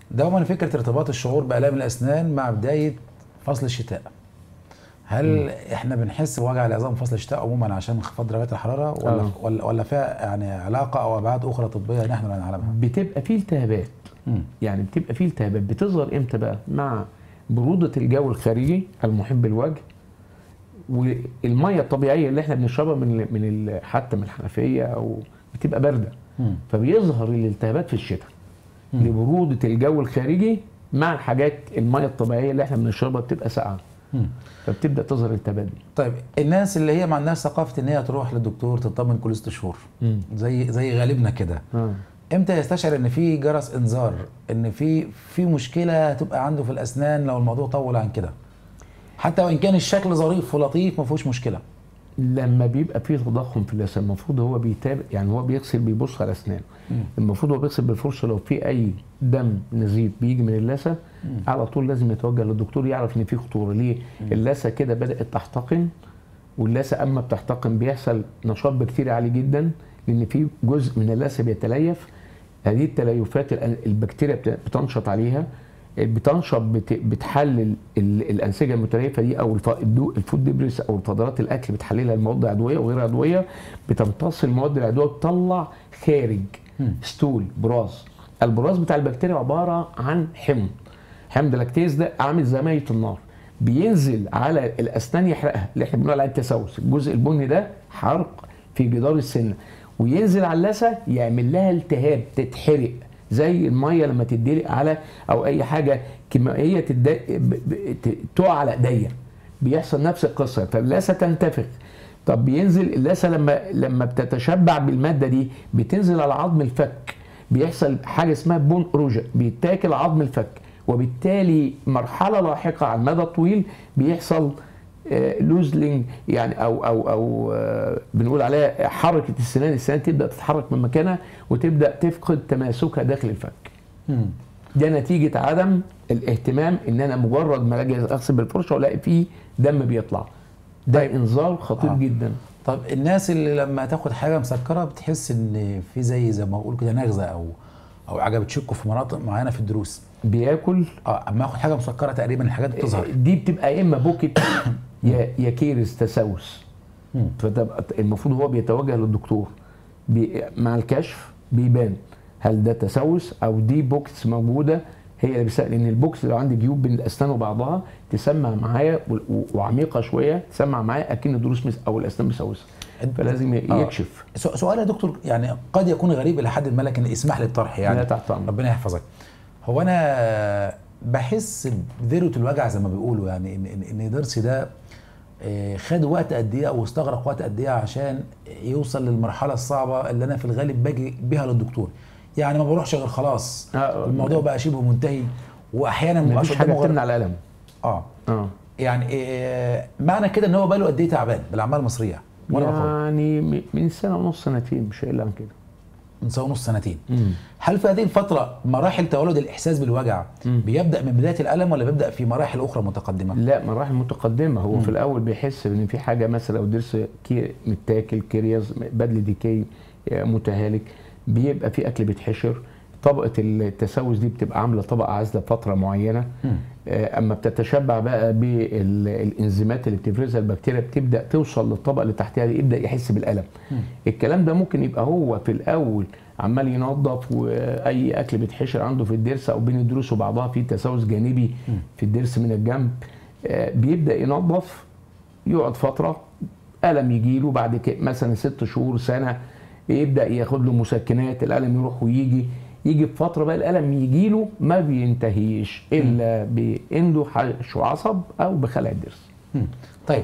دوما فكره ارتباط الشعور بالام الاسنان مع بدايه فصل الشتاء هل احنا بنحس بوجع العظام فصل الشتاء عموما عشان انخفاض درجات الحراره ولا آه. ولا ولا فيها يعني علاقه او ابعاد اخرى طبيه نحن لا نعلمها؟ بتبقى فيه التهابات مم. يعني بتبقى فيه التهابات بتظهر امتى بقى مع برودة الجو الخارجي المحيط بالوجه والميه الطبيعيه اللي احنا بنشربها من ال- من ال- حتى من الحنفيه او بتبقى بارده مم. فبيظهر الالتهابات في الشتاء لبروده الجو الخارجي مع الحاجات الميه الطبيعيه اللي احنا بنشربها بتبقى ساقعه مم. فبتبدا تظهر الالتهابات دي طيب الناس اللي هي ما عندهاش ثقافه ان هي تروح للدكتور تطمن كل ست شهور مم. زي زي غالبنا كده آه. امتى يستشعر ان في جرس انذار ان في في مشكله هتبقى عنده في الاسنان لو الموضوع طول عن كده حتى وان كان الشكل ظريف ولطيف ما فيهوش مشكله لما بيبقى فيه تضخم في اللثه المفروض هو بيتابع يعني هو بيغسل بيبص على اسنانه المفروض هو بيغسل بالفرشه لو في اي دم نزيف بيجي من اللثه على طول لازم يتوجه للدكتور يعرف ان في خطوره ليه اللثه كده بدات تحتقن واللثه اما بتحتقن بيحصل نشاط بكتيري عالي جدا لان في جزء من اللثه بيتليف هذه التليفات الأن- البكتيريا بت- بتنشط عليها بتنشط بت- بتحلل ال- الانسجه المتليفه دي او الف- الدو- الفود ديبريس او الفضلات الاكل بتحللها المواد عضويه وغير عضويه بتمتص المواد العضويه وتطلع خارج ستول براز البراز بتاع البكتيريا عباره عن حمض حمض لاكتيز ده عامل زي ميه النار بينزل على الاسنان يحرقها اللي احنا بنقول عليه التسوس الجزء البني ده حرق في جدار السنه وينزل على اللثه يعمل لها التهاب تتحرق زي الميه لما تدلق على او اي حاجه كيميائيه تد- ب- ب- ت- تقع على ايديا بيحصل نفس القصه فاللثه تنتفخ طب بينزل اللثه لما لما بتتشبع بالماده دي بتنزل على عظم الفك بيحصل حاجه اسمها بون اروجن بيتاكل عظم الفك وبالتالي مرحله لاحقه على المدى الطويل بيحصل لوزلينج يعني او او او آه، بنقول عليها حركه السنان السنان تبدا تتحرك من مكانها وتبدا تفقد تماسكها داخل الفك مم. ده نتيجه عدم الاهتمام ان انا مجرد ما اجي اغسل بالفرشه والاقي فيه دم بيطلع ده طيب. انذار خطير آه. جدا طب الناس اللي لما تاخد حاجه مسكره بتحس ان في زي زي ما بقول كده نغزه او او حاجه بتشكه في مناطق معينه في الدروس بياكل اه اما اخد حاجه مسكره تقريبا الحاجات دي بتظهر دي بتبقى يا اما بوكت يا يا كيرس تسوس مم. فتبقى المفروض هو بيتوجه للدكتور بي مع الكشف بيبان هل ده تسوس او دي بوكتس موجوده هي اللي بيسأل لان البوكس لو عندي جيوب بين الاسنان وبعضها تسمع معايا و- و- وعميقه شويه تسمع معايا اكن الضروس مس او الاسنان مسوسه فلازم ي- آه. يكشف سو- سؤال يا دكتور يعني قد يكون غريب الى حد ما لكن اسمح لي الطرح يعني لا تحت أمرك. ربنا يحفظك هو انا بحس بذروه الوجع زي ما بيقولوا يعني ان ان إن ضرسي ده آه، خد وقت قد ايه او استغرق وقت قد ايه عشان يوصل للمرحله الصعبه اللي انا في الغالب باجي بيها للدكتور يعني ما بروحش غير خلاص آه، الموضوع بقى شبه منتهي واحيانا ما مفيش بقاش حاجه قدامه غير بتمنع الالم اه اه يعني آه، معنى كده ان هو بقاله قد ايه تعبان بالاعمال المصريه وانا بخرج يعني م- من سنه ونص سنتين مش اقل عن كده من سنه ونص سنتين مم. هل في هذه الفترة مراحل تولد الإحساس بالوجع مم. بيبدأ من بداية الألم ولا بيبدأ في مراحل أخرى متقدمة؟ لا مراحل متقدمه هو في الاول بيحس ان في حاجه مثلا لو ضرس كي متاكل كرياز بدل ديكي آه، متهالك بيبقى في اكل بيتحشر طبقه التسوس دي بتبقى عامله طبقه عازله فتره معينه مم. آه، اما بتتشبع بقى بالانزيمات اللي بتفرزها البكتيريا بتبدا توصل للطبقه اللي تحتها دي يبدا يحس بالالم الكلام ده ممكن يبقى هو في الاول عمال ينظف واي اكل بيتحشر عنده في الضرس او بين الضروس وبعضها في تسوس جانبي في الضرس من الجنب آه، بيبدا ينظف يقعد فتره الم يجيله بعد كده مثلا ست شهور سنه يبدا ياخد له مسكنات الالم يروح ويجي يجي في فتره بقى الالم يجيله ما بينتهيش الا بانده حشو عصب او بخلع الضرس مم. طيب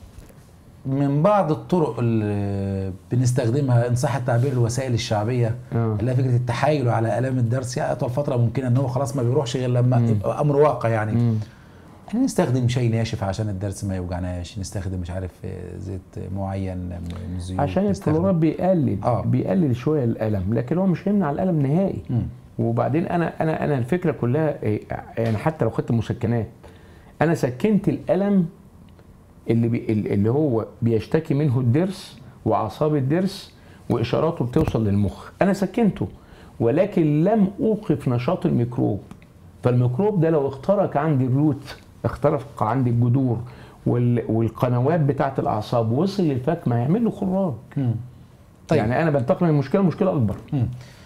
من بعض الطرق اللي بنستخدمها إن صح التعبير الوسائل الشعبية آه. اللي هي فكرة التحايل على آلام الدرس يعني أطول فترة ممكنة إن هو خلاص ما بيروحش غير لما يبقى أمر واقع يعني مم. احنا نستخدم شيء ناشف عشان الدرس ما يوجعناش نستخدم مش عارف آه، زيت معين من الزيوت عشان نستخدم- الفلورات بيقلل آه. بيقلل شويه الالم لكن هو مش هيمنع الالم نهائي مم. وبعدين انا انا انا الفكره كلها إيه، يعني حتى لو خدت مسكنات انا سكنت الالم اللي بي اللي هو بيشتكي منه الضرس واعصاب الضرس واشاراته بتوصل للمخ انا سكنته ولكن لم اوقف نشاط الميكروب فالميكروب ده لو اخترق عندي الروت اخترق عندي الجذور وال- والقنوات بتاعه الاعصاب وصل للفك ما هيعمل له خراج مم. طيب. يعني انا بنتقل من المشكله لمشكله اكبر مم.